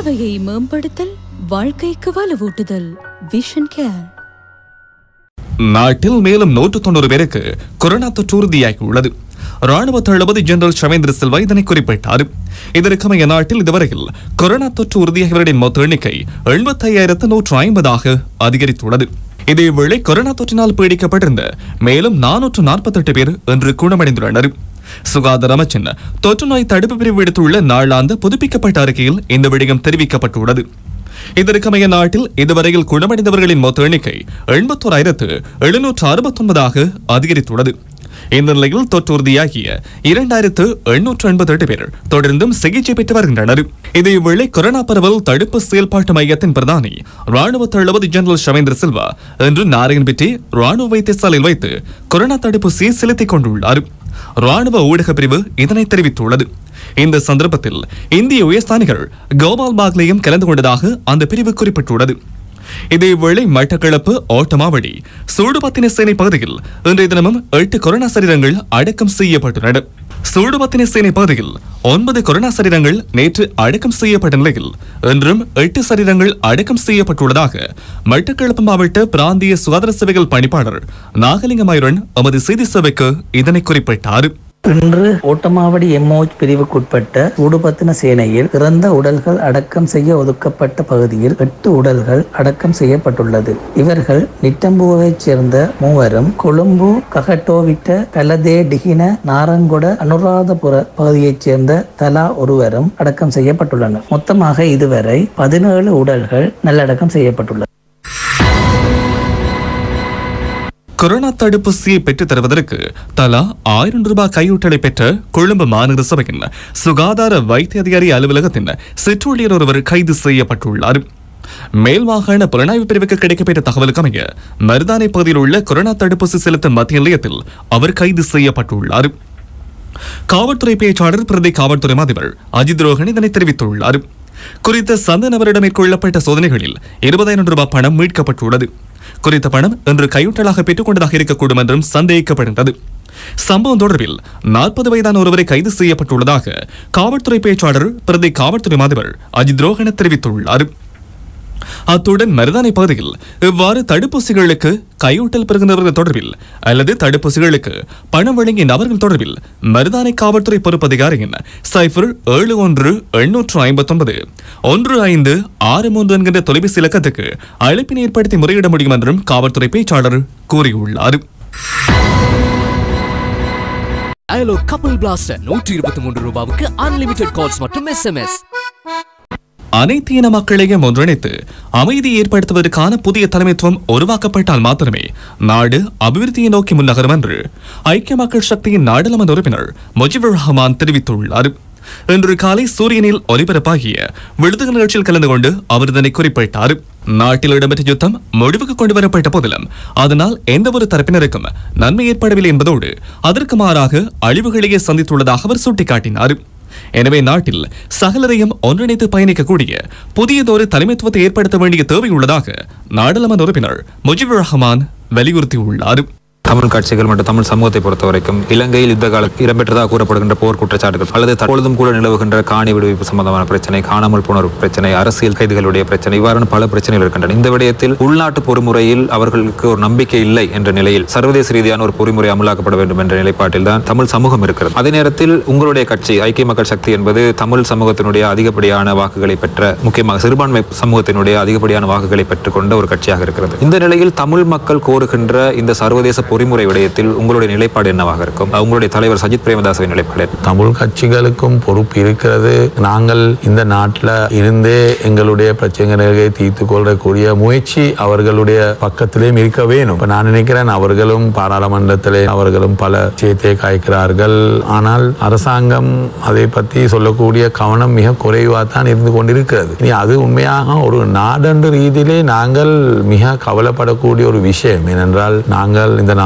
பார்வையை மேம்படுத்தல் வாழ்க்கைக்கு வலுவூட்டுதல் விஷன் கேர் நாட்டில் மேலும் நூற்று தொண்ணூறு பேருக்கு கொரோனா தொற்று உறுதியாகியுள்ளது ராணுவ தளபதி ஜெனரல் ஷவேந்திர சில்வா இதனை குறிப்பிட்டார் இதற்கமைய நாட்டில் இதுவரையில் கொரோனா தொற்று உறுதியாகியவர்களின் மொத்த எண்ணிக்கை எழுபத்தையாயிரத்து நூற்று ஐம்பதாக அதிகரித்துள்ளது இதேவேளை கொரோனா தொற்றினால் பீடிக்கப்பட்டிருந்த மேலும் நானூற்று நாற்பத்தெட்டு பேர் இன்று குணமடைந்துள்ளனர் சுகாதார அமைச்சின் தொற்று நோய் தடுப்பு பிரிவு விடுத்துள்ள நாளாந்த புதுப்பிக்கப்பட்ட அறிக்கையில் இந்த விடயம் தெரிவிக்கப்பட்டுள்ளது இதற்கமைய நாட்டில் இதுவரையில் குணமடைந்தவர்களின் மொத்த எண்ணிக்கை எண்பத்தோராயிரத்து எழுநூற்று அறுபத்தொன்பதாக அதிகரித்துள்ளது இந்த நிலையில் தொற்று உறுதியாகிய இரண்டாயிரத்து எண்ணூற்று எண்பத்தி எட்டு பேர் தொடர்ந்தும் சிகிச்சை பெற்று வருகின்றனர் இதேவேளை கொரோனா பரவல் தடுப்பு செயல்பாட்டு மையத்தின் பிரதானி ராணுவ தளபதி ஜெனரல் ஷவேந்திர சில்வா இன்று நாராயண்பேட்டை ராணுவ வைத்தியசாலையில் வைத்து கொரோனா தடுப்பூசியை செலுத்திக் கொண்டுள்ளார் ராணுவ ஊடக பிரிவு இதனை தெரிவித்துள்ளது இந்த சந்தர்ப்பத்தில் இந்திய உயர்ஸ்தானிகள் கோபால் பாக்லேயும் கலந்து கொண்டதாக அந்த பிரிவு குறிப்பிட்டுள்ளது இதேவேளை மட்டக்களப்பு ஓட்டமாவடி சூடுபத்தின சேனை பகுதியில் இன்றைய தினமும் எட்டு கொரோனா சரீரங்கள் அடக்கம் செய்யப்பட்டுள்ளன சூடுபத்தின சேனை பகுதியில் ஒன்பது கொரோனா சரீரங்கள் நேற்று அடக்கம் செய்யப்பட்ட நிலையில் இன்றும் எட்டு சரீரங்கள் அடக்கம் செய்யப்பட்டுள்ளதாக மட்டக்களப்பு மாவட்ட பிராந்திய சுகாதார சேவைகள் பணிப்பாளர் நாகலிங்கமாயுரன் எமது செய்தி சேவைக்கு இதனை குறிப்பிட்டார் இன்று ஓட்டமாவடி எம்ஓச் பிரிவுக்குட்பட்ட சூடுபத்தின சேனையில் இறந்த உடல்கள் அடக்கம் செய்ய ஒதுக்கப்பட்ட பகுதியில் எட்டு உடல்கள் அடக்கம் செய்யப்பட்டுள்ளது இவர்கள் நிட்டம்புவைச் சேர்ந்த மூவரும் கொழும்பு ககட்டோவிட்ட கலதே டிகின நாரங்கொட அனுராதபுர பகுதியைச் சேர்ந்த தலா ஒருவரும் அடக்கம் செய்யப்பட்டுள்ளனர் மொத்தமாக இதுவரை பதினேழு உடல்கள் நல்லடக்கம் செய்யப்பட்டுள்ளது கொரோனா தடுப்பூசியை பெற்றுத் தருவதற்கு தலா ஆயிரம் ரூபாய் கையூட்டலை பெற்ற கொழும்பு மாநகர சபையின் சுகாதார வைத்திய அதிகாரி அலுவலகத்தின் சிற்றூழியர் ஒருவர் கைது செய்யப்பட்டுள்ளார் மேல் மாகாண புலனாய்வு பிரிவுக்கு கிடைக்கப்பெற்ற தகவலுக்கு அமைய மருதானை பகுதியில் உள்ள கொரோனா தடுப்பூசி செலுத்தும் மத்திய நிலையத்தில் அவர் கைது செய்யப்பட்டுள்ளார் காவல்துறை பேச்சாளர் பிரதி காவல்துறை அதிபர் அஜித் ரோஹன் இதனை தெரிவித்துள்ளார் குறித்த சந்த நபரிடம் மேற்கொள்ளப்பட்ட சோதனைகளில் இருபதாயிரம் ரூபாய் பணம் மீட்கப்பட்டுள்ளது குறித்த பணம் இன்று கையூட்டலாக பெற்றுக் கொண்டதாக இருக்கக்கூடும் என்றும் சந்தேகிக்கப்படுகிறது சம்பவம் தொடர்பில் நாற்பது வயதான ஒருவரை கைது செய்யப்பட்டுள்ளதாக காவல்துறை பேச்சாளர் பிரதி காவல்துறை அதிபர் அஜித் ரோஹன தெரிவித்துள்ளார் அத்துடன் மருதானை பகுதியில் இவ்வாறு தடுப்பூசிகளுக்கு கையூட்டல் பெறுகின்றவர்கள் தொடர்பில் அல்லது தடுப்பூசிகளுக்கு பணம் வழங்கிய நபர்கள் தொடர்பில் மருதானை காவல்துறை பொறுப்பு அதிகாரியின் சைபர் ஏழு ஒன்று எண்ணூற்று ஐம்பத்தொன்பது ஒன்று ஐந்து ஆறு மூன்று என்கின்ற தொலைபேசி இலக்கத்துக்கு அழைப்பினை ஏற்படுத்தி முறையிட முடியும் என்றும் காவல்துறை பேச்சாளர் கூறியுள்ளார் அயலோ கப்பல் பிளாஸ்டர் நூற்றி இருபத்தி மூன்று ரூபாவுக்கு அன்லிமிடெட் கால்ஸ் மற்றும் எஸ்எம்எஸ் அனைத்து இன மக்களையும் ஒன்றிணைத்து அமைதி ஏற்படுத்துவதற்கான புதிய தலைமைத்துவம் உருவாக்கப்பட்டால் மாத்திரமே நாடு அபிவிருத்தியை நோக்கி முன்னகரும் என்று ஐக்கிய மக்கள் சக்தியின் நாடாளுமன்ற உறுப்பினர் முஜிபுர் ரஹ்மான் தெரிவித்துள்ளார் இன்று காலை சூரியனில் ஒலிபரப்பாகிய விடுதலை நிகழ்ச்சியில் கலந்து கொண்டு அவர் இதனை குறிப்பிட்டார் நாட்டில் இடம்பெற்ற யுத்தம் முடிவுக்கு கொண்டு வரப்பட்ட போதிலும் அதனால் எந்த ஒரு தரப்பினருக்கும் நன்மை ஏற்படவில்லை என்பதோடு அதற்கு மாறாக அழிவுகளையே சந்தித்துள்ளதாக அவர் சுட்டிக்காட்டினார் எனவே நாட்டில் சகலரையும் ஒன்றிணைத்து பயணிக்கக்கூடிய புதியதொரு தலைமைத்துவத்தை ஏற்படுத்த வேண்டிய தேவை உள்ளதாக நாடாளுமன்ற உறுப்பினர் முஜிபுர் ரஹ்மான் வலியுறுத்தியுள்ளார் தமிழ் கட்சிகள் மற்றும் தமிழ் சமூகத்தை பொறுத்த வரைக்கும் இலங்கையில் யுத்த காலத்தில் இடம்பெற்றதாக கூறப்படுகின்ற போர் குற்றச்சாட்டுகள் அல்லது தற்பொழுதும் கூட நிலவுகின்ற காணி விடுவிப்பு சம்பந்தமான பிரச்சனை காணாமல் போனோர் பிரச்சனை அரசியல் கைதிகளுடைய பிரச்சனை இவ்வாறான பல பிரச்சனைகள் இருக்கின்றன இந்த விடயத்தில் உள்நாட்டு பொறிமுறையில் அவர்களுக்கு ஒரு நம்பிக்கை இல்லை என்ற நிலையில் சர்வதேச ரீதியான ஒரு பொறிமுறை அமலாக்கப்பட வேண்டும் என்ற நிலைப்பாட்டில் தான் தமிழ் சமூகம் இருக்கிறது அதே நேரத்தில் உங்களுடைய கட்சி ஐக்கிய மக்கள் சக்தி என்பது தமிழ் சமூகத்தினுடைய அதிகப்படியான வாக்குகளை பெற்ற முக்கியமாக சிறுபான்மை சமூகத்தினுடைய அதிகப்படியான வாக்குகளை பெற்றுக்கொண்ட ஒரு கட்சியாக இருக்கிறது இந்த நிலையில் தமிழ் மக்கள் கோருகின்ற இந்த சர்வதேச பொறிமுறை விடயத்தில் உங்களுடைய நிலைப்பாடு என்னவாக இருக்கும் உங்களுடைய தலைவர் சஜித் பிரேமதாசவின் நிலைப்பாடு என்ன? தமிழ் கட்சிகளுக்கும் பொறுப்பு இருக்கிறது நாங்கள் இந்த நாட்டில் இருந்தே எங்களுடைய பிரச்சனைகளை தீர்த்து கொள்ளக்கூடிய முயற்சி அவர்களுடைய பக்கத்திலேயும் இருக்க வேணும் இப்ப நான் நினைக்கிறேன் அவர்களும் பாராளுமன்றத்திலே அவர்களும் பல விஷயத்தை காய்க்கிறார்கள் ஆனால் அரசாங்கம் அதை பற்றி சொல்லக்கூடிய கவனம் மிக குறைவாக தான் இருந்து கொண்டிருக்கிறது இனி அது உண்மையாக ஒரு நாடென்ற ரீதியிலே நாங்கள் மிக கவலைப்படக்கூடிய ஒரு விஷயம் ஏனென்றால் நாங்கள் இந்த நாடு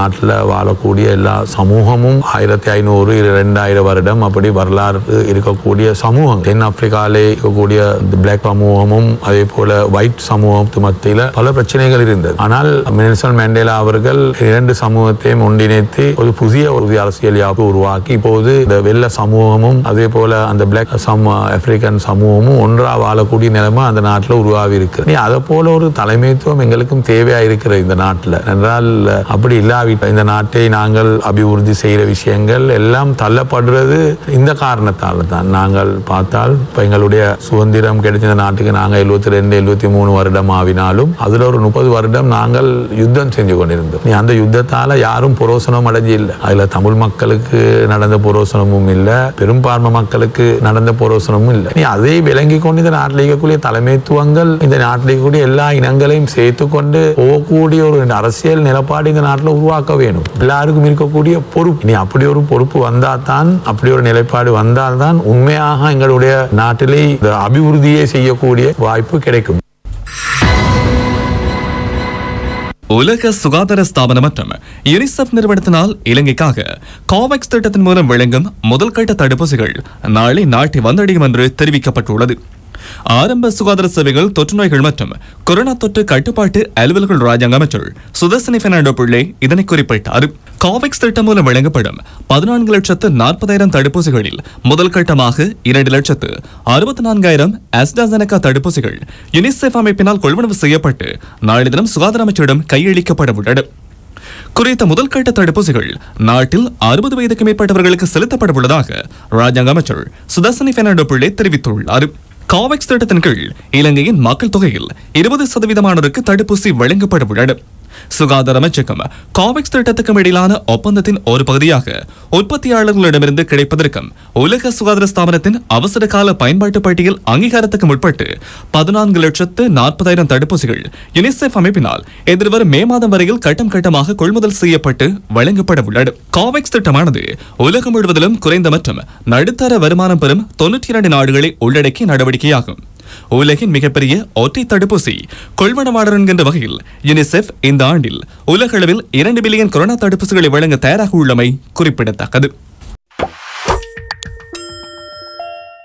நாட்டில் வாழக்கூடிய எல்லா சமூகமும் ஆயிரத்தி ஐநூறு ரெண்டாயிரம் வருடம் அப்படி வரலாறு இருக்கக்கூடிய சமூகம் தென் ஆப்பிரிக்காலே இருக்கக்கூடிய பிளாக் சமூகமும் அதே போல ஒயிட் சமூகத்து மத்தியில் பல பிரச்சனைகள் இருந்தது ஆனால் நெல்சன் மேண்டேலா அவர்கள் இரண்டு சமூகத்தையும் ஒன்றிணைத்து ஒரு புதிய ஒரு அரசியல் யாப்பு உருவாக்கி இப்போது இந்த வெள்ள சமூகமும் அதே போல அந்த பிளாக் சம ஆப்பிரிக்கன் சமூகமும் ஒன்றா வாழக்கூடிய நிலைமை அந்த நாட்டில் உருவாகி இருக்கு நீ அதை போல ஒரு தலைமைத்துவம் எங்களுக்கும் தேவையா இருக்கிற இந்த நாட்டில் என்றால் அப்படி இல்லாவிட்டால் இந்த நாட்டை நாங்கள் அபிவிருத்தி செய்கிற விஷயங்கள் எல்லாம் தள்ளப்படுறது இந்த காரணத்தால் தான் நாங்கள் பார்த்தால் இப்போ எங்களுடைய சுதந்திரம் கிடைச்ச இந்த நாட்டுக்கு நாங்கள் எழுபத்தி ரெண்டு எழுபத்தி மூணு வருடம் ஆவினாலும் அதில் ஒரு முப்பது வருடம் நாங்கள் யுத்தம் செஞ்சு கொண்டிருந்தோம் நீ அந்த யுத்தத்தால் யாரும் புரோசனம் அடைஞ்சு இல்லை அதில் தமிழ் மக்களுக்கு நடந்த புரோசனமும் இல்லை பெரும்பான்மை மக்களுக்கு நடந்த புரோசனமும் இல்லை நீ அதை விளங்கி கொண்டு இந்த நாட்டில் இருக்கக்கூடிய தலைமைத்துவங்கள் இந்த நாட்டில் இருக்கக்கூடிய எல்லா இனங்களையும் சேர்த்து கொண்டு போகக்கூடிய ஒரு அரசியல் நிலப்பாடு இந்த நாட்டில் உருவாக்க வேணும் எல்லாருக்கும் இருக்கக்கூடிய பொறுப்பு நீ அப்படி ஒரு பொறுப்பு வந்தால் தான் அப்படி ஒரு நிலைப்பாடு வந்தால்தான் உண்மையாக எங்களுடைய நாட்டிலே இந்த அபிவிருத்தியை செய்யக்கூடிய வாய்ப்பு கிடைக்கும் உலக சுகாதார ஸ்தாபனம் மற்றும் யுனிசெஃப் நிறுவனத்தினால் இலங்கைக்காக கோவேக்ஸ் திட்டத்தின் மூலம் வழங்கும் முதல் கட்ட தடுப்பூசிகள் நாளை நாட்டை வந்தடையும் என்று தெரிவிக்கப்பட்டுள்ளது ஆரம்ப சுகாதார சேவைகள் தொற்று நோய்கள் மற்றும் கொரோனா தொற்று கட்டுப்பாட்டு அலுவல்கள் ராஜாங்க அமைச்சர் சுதர்சனி பெர்னாண்டோ பிள்ளை இதனை குறிப்பிட்டார் கோவேக்ஸ் திட்டம் மூலம் வழங்கப்படும் பதினான்கு லட்சத்து நாற்பதாயிரம் தடுப்பூசிகளில் முதல் கட்டமாக இரண்டு லட்சத்து அறுபத்தி நான்காயிரம் அஸ்டாசெனகா தடுப்பூசிகள் யுனிசெஃப் அமைப்பினால் கொள்வனவு செய்யப்பட்டு நாளை தினம் சுகாதார அமைச்சரிடம் கையளிக்கப்பட உள்ளது குறித்த முதல் கட்ட தடுப்பூசிகள் நாட்டில் அறுபது வயதுக்கு மேற்பட்டவர்களுக்கு செலுத்தப்பட உள்ளதாக ராஜாங்க அமைச்சர் சுதர்சனி பெர்னாண்டோ பிள்ளை தெரிவித்துள்ளார் காவேக்ஸ் திட்டத்தின் கீழ் இலங்கையின் மக்கள் தொகையில் இருபது சதவீதமானோருக்கு தடுப்பூசி வழங்கப்பட உள்ளது சுகாதார அமைச்சகம் காவேக்ஸ் திட்டத்துக்கும் இடையிலான ஒப்பந்தத்தின் ஒரு பகுதியாக உற்பத்தியாளர்களிடமிருந்து கிடைப்பதற்கும் உலக சுகாதார ஸ்தாபனத்தின் அவசர கால பயன்பாட்டு பட்டியல் அங்கீகாரத்துக்கு முற்பட்டு பதினான்கு லட்சத்து நாற்பதாயிரம் தடுப்பூசிகள் யுனிசெஃப் அமைப்பினால் எதிர்வரும் மே மாதம் வரையில் கட்டம் கட்டமாக கொள்முதல் செய்யப்பட்டு வழங்கப்பட உள்ளது காவேக்ஸ் திட்டமானது உலகம் முழுவதிலும் குறைந்த மற்றும் நடுத்தர வருமானம் பெறும் தொன்னூற்றி இரண்டு நாடுகளை உள்ளடக்கிய நடவடிக்கையாகும் உலகின் மிகப்பெரிய ஒற்றை தடுப்பூசி கொள்வனவாளர் என்கின்ற வகையில் யுனிசெஃப் இந்த ஆண்டில் உலகளவில் இரண்டு பில்லியன் கொரோனா தடுப்பூசிகளை வழங்க தயாராக உள்ளமை குறிப்பிடத்தக்கது